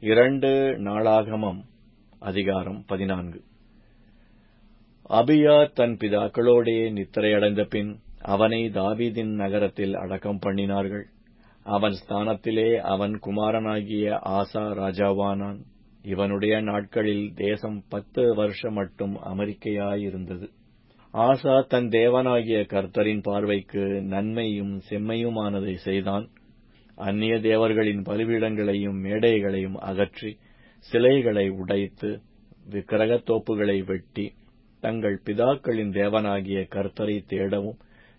இரண்டு நாளாகமம் அதிகாரம் பதினான்கு அபியா தன் பிதாக்களோடே நித்திரையடைந்த பின் அவனை தாவீதின் நகரத்தில் அடக்கம் பண்ணினார்கள் அவன் ஸ்தானத்திலே அவன் குமாரனாகிய ஆசா ராஜாவானான் இவனுடைய நாட்களில் தேசம் பத்து வருஷம் மட்டும் அமெரிக்கையாயிருந்தது ஆசா தன் தேவனாகிய கர்த்தரின் பார்வைக்கு நன்மையும் செம்மையுமானதை செய்தான் அந்நிய தேவர்களின் பலிபீடங்களையும் மேடைகளையும் அகற்றி சிலைகளை உடைத்து விக்கிரகத் தோப்புகளை வெட்டி தங்கள் பிதாக்களின் தேவனாகிய கர்த்தரை தேடவும்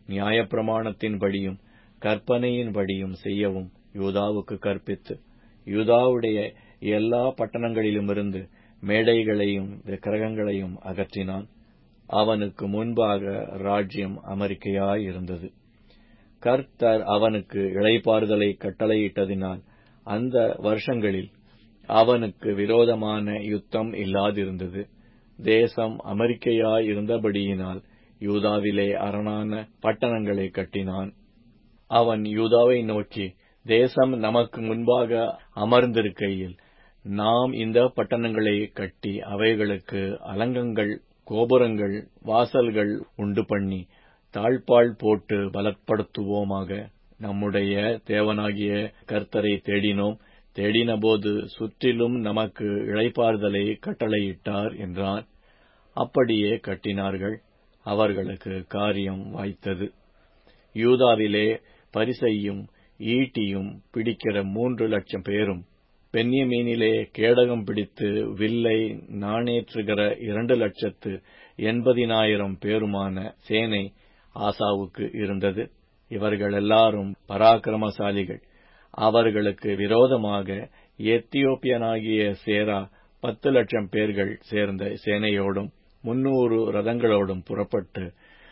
நியாயப்பிரமாணத்தின்படியும் கற்பனையின்படியும் செய்யவும் யூதாவுக்கு கற்பித்து யூதாவுடைய எல்லா பட்டணங்களிலுமிருந்து மேடைகளையும் விக்கிரகங்களையும் அகற்றினான் அவனுக்கு முன்பாக ராஜ்யம் அமெரிக்கையாயிருந்தது கர்த்தர் அவனுக்கு இளைப்பாறுதலை கட்டளையிட்டதினால் அந்த வருஷங்களில் அவனுக்கு விரோதமான யுத்தம் இல்லாதிருந்தது தேசம் அமெரிக்கையாயிருந்தபடியினால் யூதாவிலே அரணான பட்டணங்களை கட்டினான் அவன் யூதாவை நோக்கி தேசம் நமக்கு முன்பாக அமர்ந்திருக்கையில் நாம் இந்த பட்டணங்களை கட்டி அவைகளுக்கு அலங்கங்கள் கோபுரங்கள் வாசல்கள் உண்டு பண்ணி தாழ்பாள் போட்டு பலப்படுத்துவோமாக நம்முடைய தேவனாகிய கர்த்தரை தேடினோம் தேடினபோது சுற்றிலும் நமக்கு இளைப்பாறுதலை கட்டளையிட்டார் என்றான் அப்படியே கட்டினார்கள் அவர்களுக்கு காரியம் வாய்த்தது யூதாவிலே பரிசையும் ஈட்டியும் பிடிக்கிற மூன்று லட்சம் பேரும் பென்யமீனிலே கேடகம் பிடித்து வில்லை நாணேற்றுகிற இரண்டு லட்சத்து எண்பதினாயிரம் பேருமான சேனை ஆசாவுக்கு இருந்தது இவர்கள் எல்லாரும் பராக்கிரமசாலிகள் அவர்களுக்கு விரோதமாக எத்தியோப்பியனாகிய சேரா பத்து லட்சம் பேர்கள் சேர்ந்த சேனையோடும் முன்னூறு ரதங்களோடும் புறப்பட்டு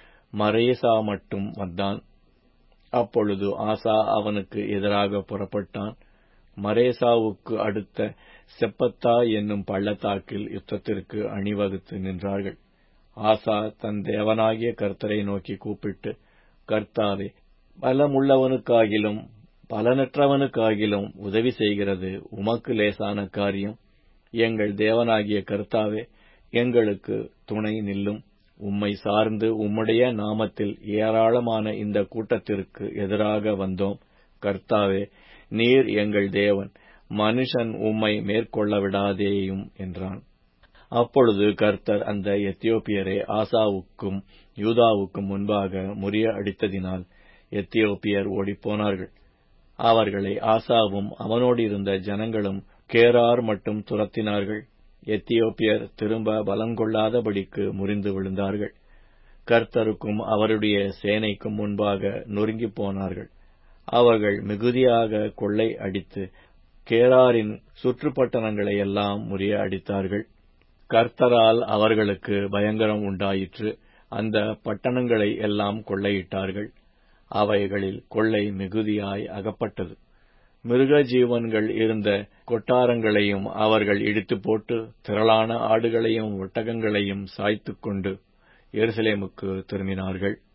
மரேசா மட்டும் வந்தான் அப்பொழுது ஆசா அவனுக்கு எதிராக புறப்பட்டான் மரேசாவுக்கு அடுத்த செப்பத்தா என்னும் பள்ளத்தாக்கில் யுத்தத்திற்கு அணிவகுத்து நின்றார்கள் ஆசா தன் தேவனாகிய கர்த்தரை நோக்கி கூப்பிட்டு கர்த்தாவே பலமுள்ளவனுக்காகிலும் பலனற்றவனுக்காகிலும் உதவி செய்கிறது உமக்கு லேசான காரியம் எங்கள் தேவனாகிய கர்த்தாவே எங்களுக்கு துணை நில்லும் உம்மை சார்ந்து உம்முடைய நாமத்தில் ஏராளமான இந்த கூட்டத்திற்கு எதிராக வந்தோம் கர்த்தாவே நீர் எங்கள் தேவன் மனுஷன் உம்மை மேற்கொள்ள விடாதேயும் என்றான் அப்பொழுது கர்த்தர் அந்த எத்தியோப்பியரை ஆசாவுக்கும் யூதாவுக்கும் முன்பாக முறிய அடித்ததினால் எத்தியோப்பியர் ஓடிப்போனார்கள் அவர்களை ஆசாவும் அவனோடு இருந்த ஜனங்களும் கேரார் மட்டும் துரத்தினார்கள் எத்தியோப்பியர் திரும்ப பலங்கொள்ளாதபடிக்கு முறிந்து விழுந்தார்கள் கர்த்தருக்கும் அவருடைய சேனைக்கும் முன்பாக நொறுங்கிப் போனார்கள் அவர்கள் மிகுதியாக கொள்ளை அடித்து கேராரின் சுற்றுப்பட்டணங்களை எல்லாம் முறிய அடித்தார்கள் கர்த்தரால் அவர்களுக்கு பயங்கரம் உண்டாயிற்று அந்த பட்டணங்களை எல்லாம் கொள்ளையிட்டார்கள் அவைகளில் கொள்ளை மிகுதியாய் அகப்பட்டது மிருக ஜீவன்கள் இருந்த கொட்டாரங்களையும் அவர்கள் இடித்து போட்டு திரளான ஆடுகளையும் ஒட்டகங்களையும் சாய்த்துக் கொண்டு எருசலேமுக்கு திரும்பினார்கள்